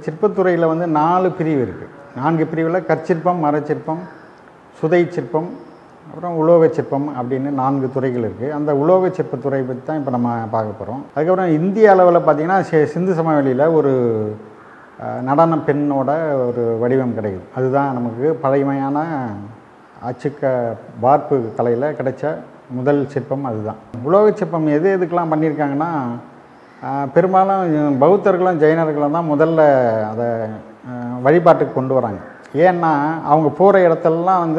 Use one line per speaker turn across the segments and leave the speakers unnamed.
சிற்பத்துறையில் வந்து நாலு பிரிவு இருக்குது நான்கு பிரிவில் கற்சிற்பம் மரச்சிற்பம் சுதை சிற்பம் அப்புறம் உலோக சிற்பம் அப்படின்னு நான்கு துறைகள் இருக்குது அந்த உலோக சிற்பத்துறை பற்றி தான் இப்போ நம்ம பார்க்க போகிறோம் அதுக்கப்புறம் இந்திய அளவில் பார்த்திங்கன்னா சி- சிந்து சமவெளியில் ஒரு அஹ், நடன பெண்ணோட ஒரு வடிவம் கிடைக்குது அதுதான் நமக்கு பழமையான அச்சுக்க வார்ப்பு கலையில் கிடைச்ச முதல் சிற்பம் அதுதான் உலோக சிற்பம் எது எதுக்கெல்லாம் பண்ணியிருக்காங்கன்னா ஆஹ், பெரும்பாலும் பௌத்தர்களும் ஜெயினர்களும் தான் முதல்ல அதை ஆஹ், வழிபாட்டுக்கு கொண்டு வராங்க ஏன்னா அவங்க போகிற இடத்துலலாம் வந்து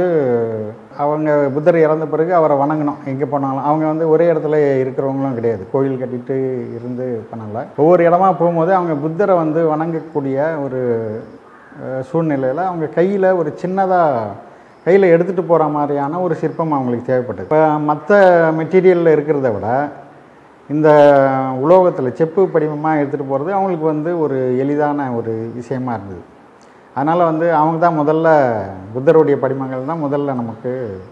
அவங்க புத்தர் இறந்த பிறகு அவரை வணங்கணும் எங்கே போனாலும் அவங்க வந்து ஒரே இடத்துல இருக்கிறவங்களும் கிடையாது கோயில் கட்டிட்டு இருந்து பண்ணல ஒவ்வொரு இடமா போகும்போது அவங்க புத்தரை வந்து வணங்கக்கூடிய ஒரு சூழ்நிலையில் அவங்க கையில் ஒரு சின்னதாக கையில் எடுத்துகிட்டு போகிற மாதிரியான ஒரு சிற்பம் அவங்களுக்கு தேவைப்பட்டது இப்போ மற்ற மெட்டீரியலில் இருக்கிறத விட இந்த உலோகத்தில் செப்பு படிமமாக எடுத்துகிட்டு போகிறது அவங்களுக்கு வந்து ஒரு எளிதான ஒரு விஷயமா இருந்தது அதனால் வந்து அவங்க தான் முதல்ல புத்தருடைய படிமங்கள் தான் முதல்ல நமக்கு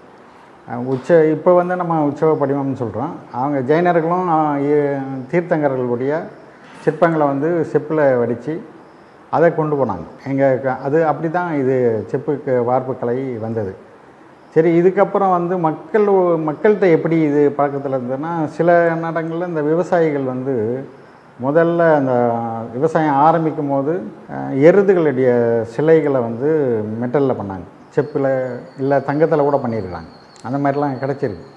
அஹ், உச்ச இப்போ வந்து நம்ம உற்சவ படிமம்னு சொல்கிறோம் அவங்க ஜெயினர்களும் அஹ், ஏ- தீர்த்தங்கர்களுடைய சிற்பங்களை வந்து செப்பில் வடித்து அதை கொண்டு போனாங்க எங்கள் அது அப்படி தான் இது செப்புக்கு வார்ப்பு கலை வந்தது சரி இதுக்கப்புறம் வந்து மக்கள் மக்கள்கிட்ட எப்படி இது பழக்கத்தில் இருந்ததுன்னா சில நேரங்களில் இந்த விவசாயிகள் வந்து முதல்ல அந்த விவசாயம் ஆரம்பிக்கும் போது அஹ், எருதுகளுடைய சிலைகளை வந்து மெட்டலில் பண்ணாங்க செப்பில் இல்லை தங்கத்தில் கூட பண்ணியிருக்காங்க அந்த மாதிரிலாம் கிடச்சிருக்கு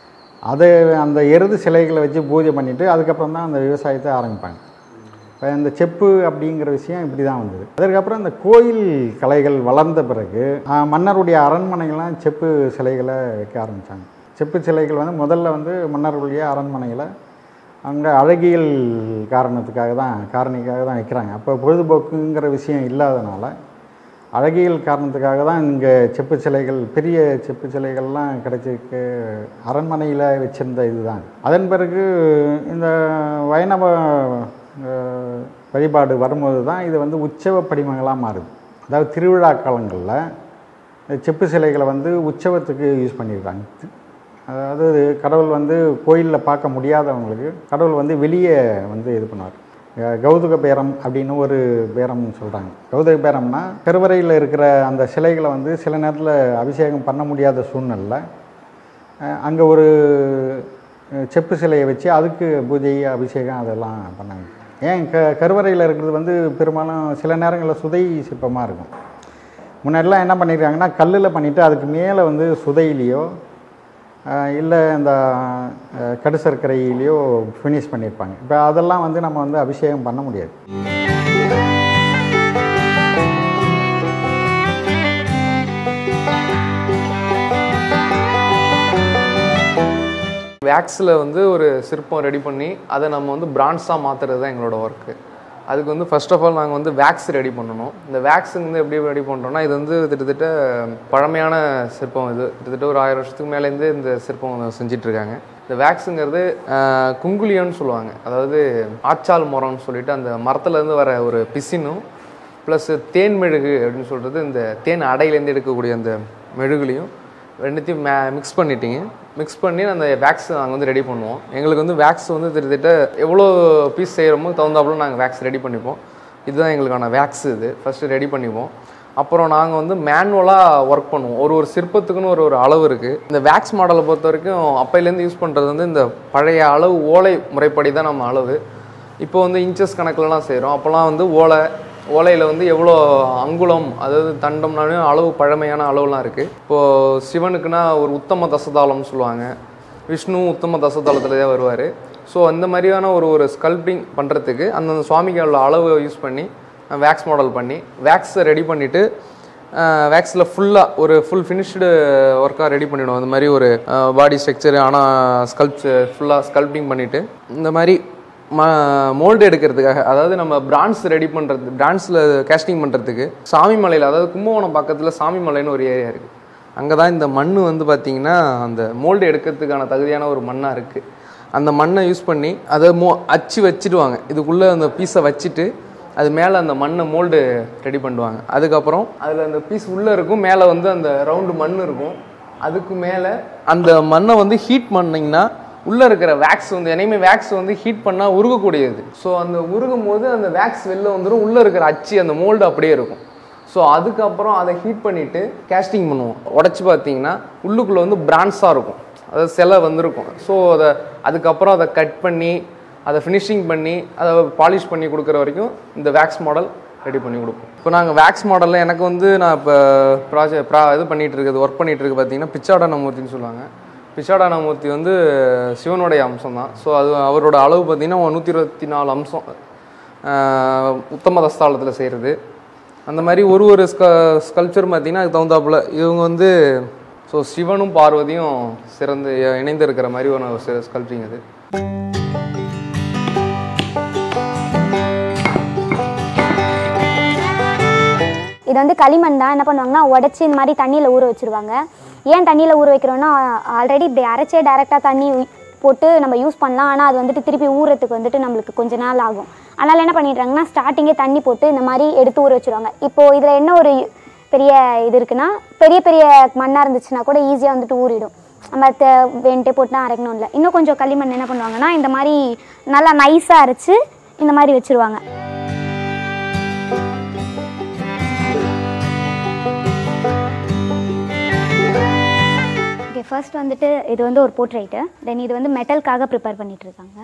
அது அந்த எருது சிலைகளை வச்சு பூஜை பண்ணிவிட்டு அதுக்கப்புறம் தான் அந்த விவசாயத்தை ஆரம்பிப்பாங்க இப்போ இந்த செப்பு அப்படிங்கிற விஷயம் இப்படி தான் வந்தது அதற்கப்புறம் இந்த கோயில் கலைகள் வளர்ந்த பிறகு ஆஹ், மன்னருடைய அரண்மனைகள்லாம் செப்பு சிலைகளை வைக்க ஆரம்பித்தாங்க செப்பு சிலைகள் வந்து முதல்ல வந்து மன்னர்களுடைய அரண்மனைகளை அங்கே அழகியல் காரணத்துக்காக தான் காரணிக்காக தான் வைக்கிறாங்க அப்போ பொழுதுபோக்குங்கிற விஷயம் இல்லாதனால அழகியல் காரணத்துக்காக தான் இங்கே செப்பு சிலைகள் பெரிய செப்பு சிலைகள்லாம் கிடைச்சிருக்கு அரண்மனையில் வச்சிருந்த இதுதான் அதன் பிறகு இந்த வைணவ அஹ், வழிபாடு வரும்போது தான் இது வந்து உற்சவ படிமங்களாக மாறுது அதாவது திருவிழா காலங்களில் இந்த செப்பு சிலைகளை வந்து உற்சவத்துக்கு யூஸ் பண்ணியிருக்காங்க அதாவது கடவுள் வந்து கோயிலில் பார்க்க முடியாதவங்களுக்கு கடவுள் வந்து வெளியே வந்து இது பண்ணுவார் அஹ் கௌதுக பேரம் அப்படின்னு ஒரு பேரம் சொல்கிறாங்க கௌதுக பேரம்னா கருவறையில் இருக்கிற அந்த சிலைகளை வந்து சில நேரத்தில் அபிஷேகம் பண்ண முடியாத சூழ்நிலை அங்கே ஒரு அஹ், செப்பு சிலையை வச்சு அதுக்கு பூஜை அபிஷேகம் அதெல்லாம் பண்ணாங்க ஏன் க கருவறையில் இருக்கிறது வந்து பெரும்பாலும் சில நேரங்களில் சுதை சிற்பமாக இருக்கும் முன்னாடிலாம் என்ன பண்ணியிருக்காங்கன்னா கல்லில் பண்ணிவிட்டு அதுக்கு மேலே வந்து சுதையிலையோ இல்லை இந்த அஹ், கடு சர்க்கரையிலையோ ஃபினிஷ் பண்ணியிருப்பாங்க இப்போ அதெல்லாம் வந்து நம்ம வந்து அபிஷேகம் பண்ண முடியாது
வேக்ஸில் வந்து ஒரு சிற்பம் ரெடி பண்ணி அதை நம்ம வந்து பிராண்ட்ஸாக மாற்றுறது தான் எங்களோட ஒர்க்கு அதுக்கு வந்து ஃபர்ஸ்ட் ஆஃப் ஆல் நாங்கள் வந்து வேக்ஸ் ரெடி பண்ணணும் இந்த வேக்ஸ் வந்து எப்படி ரெடி பண்ணுறோம்னா இது வந்து கிட்டத்தட்ட பழமையான சிற்பம் இது கிட்டத்தட்ட ஒரு ஆயிரம் வருஷத்துக்கு மேலேருந்து இந்த சிற்பம் செஞ்சுட்டு இருக்காங்க இந்த வேக்ஸுங்கிறது ஆஹ், குங்குலியம்னு சொல்லுவாங்க அதாவது ஆச்சால் மரம்னு சொல்லிட்டு அந்த மரத்துலேருந்து வர ஒரு பிசினும் ப்ளஸ் தேன் மெழுகு அப்படின்னு சொல்கிறது இந்த தேன் அடையிலேருந்து எடுக்கக்கூடிய அந்த மெழுகுலையும் ரெண்டுத்தையும் மே மிக்ஸ் பண்ணிட்டீங்க மிக்ஸ் பண்ணி அந்த வேக்ஸ் நாங்கள் வந்து ரெடி பண்ணுவோம் எங்களுக்கு வந்து வேக்ஸ் வந்து கிட்டத்தட்ட எவ்வளோ பீஸ் செய்கிறோமோ தகுந்தாப்புல நாங்கள் வேக்ஸ் ரெடி பண்ணிப்போம் இதுதான் எங்களுக்கான வேக்ஸ் இது ஃபஸ்ட்டு ரெடி பண்ணிப்போம் அப்புறம் நாங்கள் வந்து மேனுவலாக ஒர்க் பண்ணுவோம் ஒரு ஒரு சிற்பத்துக்குன்னு ஒரு ஒரு அளவு இருக்குது இந்த வேக்ஸ் மாடலை பொறுத்த வரைக்கும் அப்பையிலேருந்து யூஸ் பண்ணுறது வந்து இந்த பழைய அளவு ஓலை முறைப்படி தான் நம்ம அளவு இப்போ வந்து இன்ச்சஸ் கணக்கிலலாம் செய்கிறோம் அப்போல்லாம் வந்து ஓலை ஓலையில் வந்து எவ்வளோ அங்குலம் அதாவது தண்டம்னாலும் அளவு பழமையான அளவுலாம் இருக்குது இப்போது சிவனுக்குன்னா ஒரு உத்தம தசதாளம்னு சொல்லுவாங்க விஷ்ணு உத்தம தசதாளத்தில் தான் வருவார் ஸோ அந்த மாதிரியான ஒரு ஒரு ஸ்கல்ப்டிங் பண்ணுறதுக்கு அந்தந்த சுவாமிக்கு உள்ள அளவு யூஸ் பண்ணி வேக்ஸ் மாடல் பண்ணி வேக்ஸை ரெடி பண்ணிவிட்டு வேக்ஸில் ஃபுல்லாக ஒரு ஃபுல் ஃபினிஷ்டு ஒர்க்காக ரெடி பண்ணிவிடுவோம் அந்த மாதிரி ஒரு பாடி ஸ்ட்ரக்சர் ஆனால் ஸ்கல்ப்ஸ் ஃபுல்லாக ஸ்கல்ப்டிங் பண்ணிவிட்டு இந்த மாதிரி ம மோல்டு எடுக்கிறதுக்காக அதாவது நம்ம பிராண்ட்ஸ் ரெடி பண்ணுறது பிராண்ட்ஸில் கேஸ்டிங் பண்ணுறதுக்கு சாமி மலையில் அதாவது கும்பகோணம் பக்கத்தில் சாமி மலைன்னு ஒரு ஏரியா இருக்குது அங்கே தான் இந்த மண் வந்து பார்த்திங்கன்னா அந்த மோல்டு எடுக்கிறதுக்கான தகுதியான ஒரு மண்ணாக இருக்குது அந்த மண்ணை யூஸ் பண்ணி அதை மோ அச்சு வச்சிடுவாங்க இதுக்குள்ளே அந்த பீஸை வச்சுட்டு அது மேலே அந்த மண்ணை மோல்டு ரெடி பண்ணுவாங்க அதுக்கப்புறம் அதில் அந்த பீஸ் உள்ளே இருக்கும் மேலே வந்து அந்த ரவுண்டு மண் இருக்கும் அதுக்கு மேலே அந்த மண்ணை வந்து ஹீட் பண்ணிங்கன்னா உள்ளே இருக்கிற வேக்ஸ் வந்து என்னையுமே வேக்ஸ் வந்து ஹீட் பண்ணால் உருகக்கூடியது ஸோ அந்த உருகும் போது அந்த வேக்ஸ் வெளில வந்துடும் உள்ளே இருக்கிற அச்சு அந்த மோல்டு அப்படியே இருக்கும் ஸோ அதுக்கப்புறம் அதை ஹீட் பண்ணிவிட்டு கேஸ்டிங் பண்ணுவோம் உடச்சி பார்த்தீங்கன்னா உள்ளுக்குள்ளே வந்து பிரான்ஸாக இருக்கும் அதாவது சிலை வந்திருக்கும் ஸோ அதை அதுக்கப்புறம் அதை கட் பண்ணி அதை ஃபினிஷிங் பண்ணி அதை பாலிஷ் பண்ணி கொடுக்குற வரைக்கும் இந்த வேக்ஸ் மாடல் ரெடி பண்ணி கொடுப்போம் இப்போ நாங்கள் வேக்ஸ் மாடலில் எனக்கு வந்து நான் இப்போ ப்ராஜெக்ட் ப்ரா இது பண்ணிகிட்டு இருக்குது ஒர்க் பண்ணிகிட்டு இருக்கு பார்த்தீங்கன்னா பிச்சாடன மூர்த்தின்னு சொல்லுவாங்க பிச்சாடன மூர்த்தி வந்து சிவனுடைய அம்சம் தான் ஸோ அது அவரோட அளவு பார்த்தீங்கன்னா நூற்றி இருபத்தி நாலு அம்சம் ஆஹ் உத்தம தஸ்தாளத்தில் செய்கிறது அந்த மாதிரி ஒரு ஒரு ஸ்க ஸ்கல்ப்சர் பார்த்தீங்கன்னா அதுக்கு தகுந்தாப்புல இவங்க வந்து ஸோ சிவனும் பார்வதியும் சிறந்து இணைந்து இருக்கிற மாதிரி ஒரு ஸ்கல்ப்டிங் அது
இது வந்து களிமண் தான் என்ன பண்ணுவாங்கன்னா உடச்சி இந்த மாதிரி தண்ணியில் ஊற வச்சிருவாங்க ஏன் தண்ணியில் ஊற வைக்கிறோன்னா ஆல்ரெடி இப்படி அரைச்சே டேரெக்டாக தண்ணி ஊ- போட்டு நம்ம யூஸ் பண்ணலாம் ஆனால் அது வந்துட்டு திருப்பி ஊறத்துக்கு வந்துட்டு நம்மளுக்கு கொஞ்ச நாள் ஆகும் அதனால் என்ன பண்ணிடுறாங்கன்னா ஸ்டார்டிங்கே தண்ணி போட்டு இந்த மாதிரி எடுத்து ஊற வச்சிருவாங்க இப்போது இதில் என்ன ஒரு பெரிய இது இருக்குன்னா பெரிய பெரிய மண்ணாக இருந்துச்சுன்னா கூட ஈஸியாக வந்துட்டு ஊறிடும் நம்ம த- வேண்ட்டே போட்டு அரைக்கணும் இல்லை இன்னும் கொஞ்சம் களிமண் என்ன பண்ணுவாங்கன்னா இந்த மாதிரி நல்லா நைஸாக அரைச்சு இந்த மாதிரி வச்சிருவாங்க ஓகே ஃபர்ஸ்ட் வந்துட்டு இது வந்து ஒரு போர்ட்ரைட்டு தென் இது வந்து மெட்டலுக்காக ப்ரிப்பேர் பண்ணிட்டு இருக்காங்க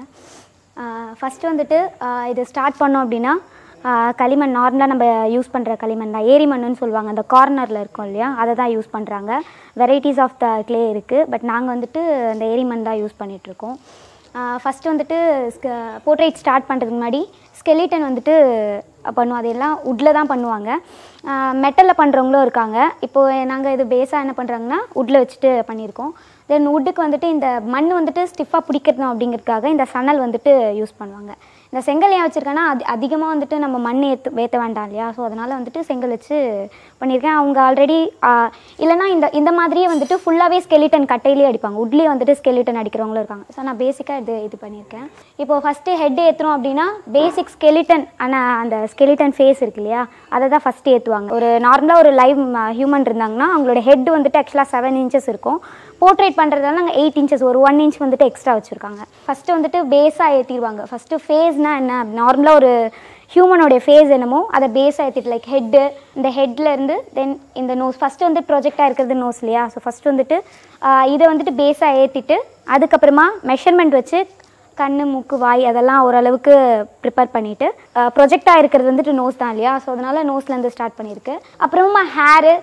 ஃபஸ்ட்டு வந்துட்டு ஆஹ் இது ஸ்டார்ட் பண்ணோம் அப்படின்னா ஆஹ் களிமண் நார்மலாக நம்ம யூஸ் பண்ணுற களிமண் தான் ஏரி மண்ணுன்னு சொல்லுவாங்க அந்த கார்னரில் இருக்கும் இல்லையா அதை தான் யூஸ் பண்ணுறாங்க வெரைட்டிஸ் ஆஃப் த க்ளே இருக்குது பட் நாங்கள் வந்துட்டு அந்த ஏரி மண் தான் யூஸ் பண்ணிகிட்ருக்கோம் ஃபஸ்ட்டு வந்துட்டு போர்ட்ரேட் ஸ்டார்ட் பண்ணுறதுக்கு முன்னாடி ஸ்கெலிட்டன் வந்துட்டு பண்ணுவோம் அதெல்லாம் உட்டில் தான் பண்ணுவாங்க மெட்டலில் பண்ணுறவங்களும் இருக்காங்க இப்போது நாங்கள் இது பேஸாக என்ன பண்ணுறாங்கன்னா உட்டில் வச்சுட்டு பண்ணியிருக்கோம் தென் உட்டுக்கு வந்துட்டு இந்த மண் வந்துட்டு ஸ்டிஃபாக பிடிக்கணும் அப்படிங்கிறதுக்காக இந்த சணல் வந்துட்டு யூஸ் பண்ணுவாங்க இந்த செங்கல் ஏன் வச்சுருக்கேன்னா அது அதிகமாக வந்துட்டு நம்ம மண் ஏற்று ஏற்ற வேண்டாம் இல்லையா ஸோ அதனால் வந்துட்டு செங்கல் வச்சு பண்ணியிருக்கேன் அவங்க ஆல்ரெடி இல்லைனா இந்த இந்த மாதிரியே வந்துட்டு ஃபுல்லாகவே ஸ்கெலிட்டன் கட்டையிலே அடிப்பாங்க உட்லேயே வந்துட்டு ஸ்கெலிட்டன் அடிக்கிறவங்களும் இருக்காங்க ஸோ நான் பேசிக்காக இது இது பண்ணியிருக்கேன் இப்போ ஃபஸ்ட்டு ஹெட் ஏற்றுறோம் அப்படின்னா பேசிக் ஸ்கெலிட்டன் ஆனால் அந்த ஸ்கெலிட்டன் ஃபேஸ் இருக்கு இல்லையா அதை தான் ஃபஸ்ட்டு ஏற்றுவாங்க ஒரு நார்மலாக ஒரு லைவ் ஹியூமன் இருந்தாங்கன்னா அவங்களோட ஹெட் வந்துட்டு ஆக்சுவலாக செவன் இன்ச்சஸ் இருக்கும் போர்ட்ரேட் பண்ணுறதால நாங்கள் எயிட் இன்ச்சஸ் ஒரு ஒன் இன்ச் வந்துட்டு எக்ஸ்ட்ரா வச்சுருக்காங்க ஃபஸ்ட்டு வந்துட்டு பேஸாக ஏற்றிடுவாங்க ஃபஸ்ட்டு ஃபேஸ்னால் என்ன நார்மலாக ஒரு ஹியூமனோடைய ஃபேஸ் என்னமோ அதை பேஸாக ஏற்றிட்டு லைக் ஹெட்டு இந்த ஹெட்ல இருந்து தென் இந்த நோஸ் ஃபஸ்ட்டு வந்து ப்ரொஜெக்டாக இருக்கிறது நோஸ் இல்லையா ஸோ ஃபஸ்ட்டு வந்துட்டு ஆஹ் இதை வந்துட்டு பேஸாக ஏற்றிட்டு அதுக்கப்புறமா மெஷர்மெண்ட் வச்சு கண் மூக்கு வாய் அதெல்லாம் ஓரளவுக்கு ப்ரிப்பேர் பண்ணிவிட்டு ப்ரொஜெக்டாக இருக்கிறது வந்துட்டு நோஸ் தான் இல்லையா ஸோ அதனால் நோஸ்லேருந்து ஸ்டார்ட் பண்ணியிருக்கு அப்புறமா ஹேரு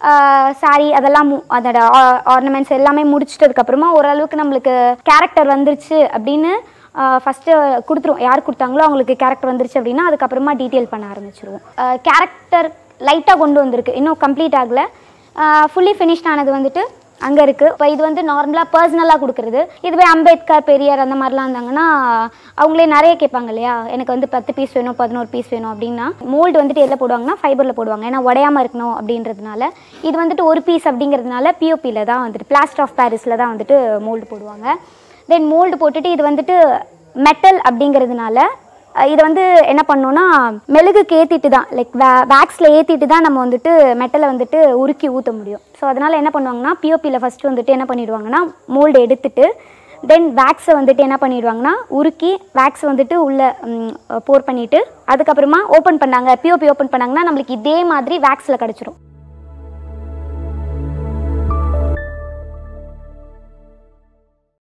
சாரி அதெல்லாம் மு- அதோட ஆர்னமெண்ட்ஸ் எல்லாமே முடிச்சிட்டதுக்கப்புறமா ஓரளவுக்கு நம்மளுக்கு கேரக்டர் வந்துருச்சு அப்படின்னு ஃபஸ்ட்டு கொடுத்துருவோம் யார் கொடுத்தாங்களோ அவங்களுக்கு கேரக்டர் வந்துருச்சு அப்படின்னா அதுக்கப்புறமா டீட்டெயில் பண்ண ஆரம்பிச்சிருவோம் கேரக்டர் லைட்டாக கொண்டு வந்திருக்கு இன்னும் கம்ப்ளீட் ஆகலை ஃபுல்லி ஃபினிஷ்ட் ஆனது வந்துட்டு அங்கே இருக்குது இப்போ இது வந்து நார்மலாக பர்சனலாக கொடுக்குறது இதுவே அம்பேத்கர் பெரியார் அந்த மாதிரிலாம் இருந்தாங்கன்னா அவங்களே நிறைய கேட்பாங்க இல்லையா எனக்கு வந்து பத்து பீஸ் வேணும் பதினோரு பீஸ் வேணும் அப்படின்னா மோல்டு வந்துட்டு எதில் போடுவாங்கன்னா ஃபைபரில் போடுவாங்க ஏன்னா உடையாமல் இருக்கணும் அப்படின்றதுனால இது வந்துட்டு ஒரு பீஸ் அப்படிங்கிறதுனால பிஓபியில் தான் வந்துட்டு பிளாஸ்டர் ஆஃப் பாரிஸில் தான் வந்துட்டு மோல்டு போடுவாங்க தென் மோல்டு போட்டுட்டு இது வந்துட்டு மெட்டல் அப்படிங்கிறதுனால அஹ் இதை வந்து என்ன பண்ணோம்னா மெழுகுக்கு ஏற்றிட்டு தான் லைக் வே வேக்ஸில் ஏற்றிட்டு தான் நம்ம வந்துட்டு மெட்டலை வந்துட்டு உருக்கி ஊற்ற முடியும் ஸோ அதனால் என்ன பண்ணுவாங்கன்னா பிஓபியில் ஃபஸ்ட்டு வந்துட்டு என்ன பண்ணிடுவாங்கன்னா மோல்டு எடுத்துட்டு தென் வேக்ஸை வந்துட்டு என்ன பண்ணிடுவாங்கன்னா உருக்கி வேக்ஸ் வந்துட்டு உள்ளே போர் பண்ணிவிட்டு அதுக்கப்புறமா ஓப்பன் பண்ணாங்க பிஓபி ஓப்பன் பண்ணாங்கன்னா நம்மளுக்கு இதே மாதிரி வேக்ஸில் கிடச்சிரும்